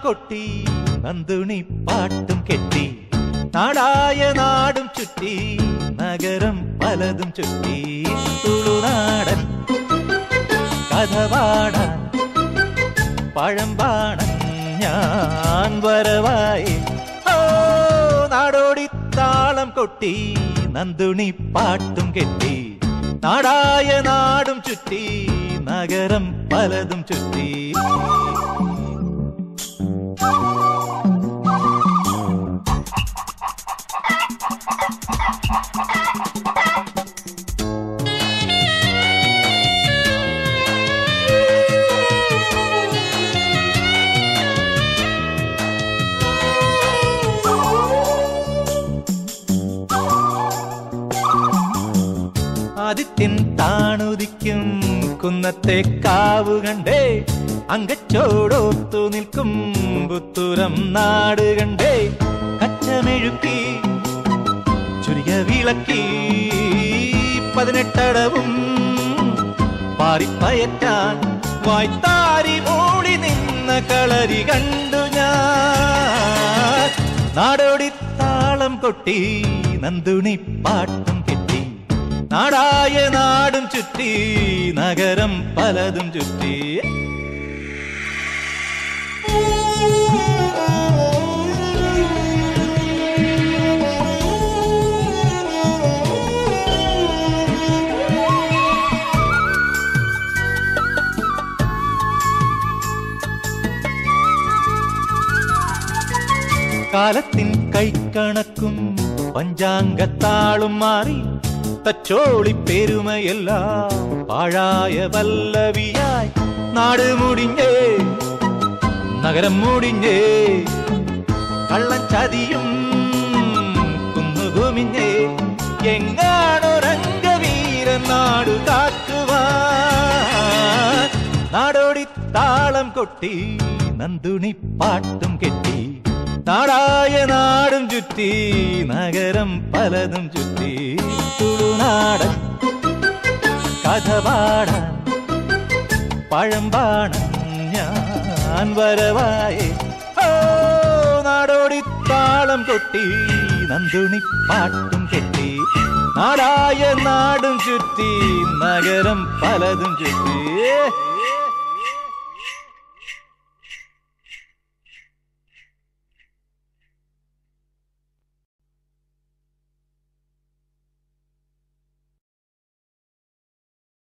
കൊട്ടി നന്ദുണി പാട്ടും കെട്ടി നാടായ നാടും ചുറ്റി നഗരം പലതും ചുറ്റി തുളുനാടൻ കഥ പാടാൻ പഴം പാടാൻ ഞാൻ വരവായി ഓ നാടോടി താളം കൊട്ടി നന്ദുണി പാട്ടും കെട്ടി നാടായ നാടും ചുറ്റി നഗരം പലതും ചുറ്റി ആദിത്യൻ താണുദിക്കും കുന്നത്തെ കാവ് കണ്ടേ അങ്കച്ചോടൊത്തു നിൽക്കും പുത്തുരം നാട് കണ്ടേ കച്ചമെഴുക്കി ചുരിക വിളക്കി പതിനെട്ടടവും പാറിപ്പയറ്റാൻ വായ്ത്താരി മൂടി നിന്ന കളരി കണ്ടു ഞാൻ നാടോടി താളം കൊട്ടി നന്ദുണി പാട്ടും കെട്ടി നാടായ നാടും ചുറ്റി നഗരം പലതും ചുറ്റി കാലത്തിൻ കൈക്കണക്കും പഞ്ചാംഗത്താളും മാറി തച്ചോളി പെരുമയെല്ലാം പാഴായ വല്ലവിയായി നാട് മുടിഞ്ഞേ നഗരം മുടിഞ്ഞേ കള്ളൻ ചതിയും കുന്നുകുമിഞ്ഞേ എങ്ങാണോ രംഗവീരൻ നാടു കാക്കുവാൻ നാടോടി താളം കൊട്ടി നന്ദുണി പാട്ടും കെട്ടി നാടായ നാടും ചുറ്റി നഗരം പലതും ചുറ്റി തുളുനാടൻ കഥ പാടാൻ പഴം പാടാൻ ഞാൻ വരവായേ ഓ നാടോടി താളം കൊട്ടി നന്ദുണി പാട്ടും കെട്ടി നാടായ നാടും ചുറ്റി നഗരം പലതും ചുറ്റി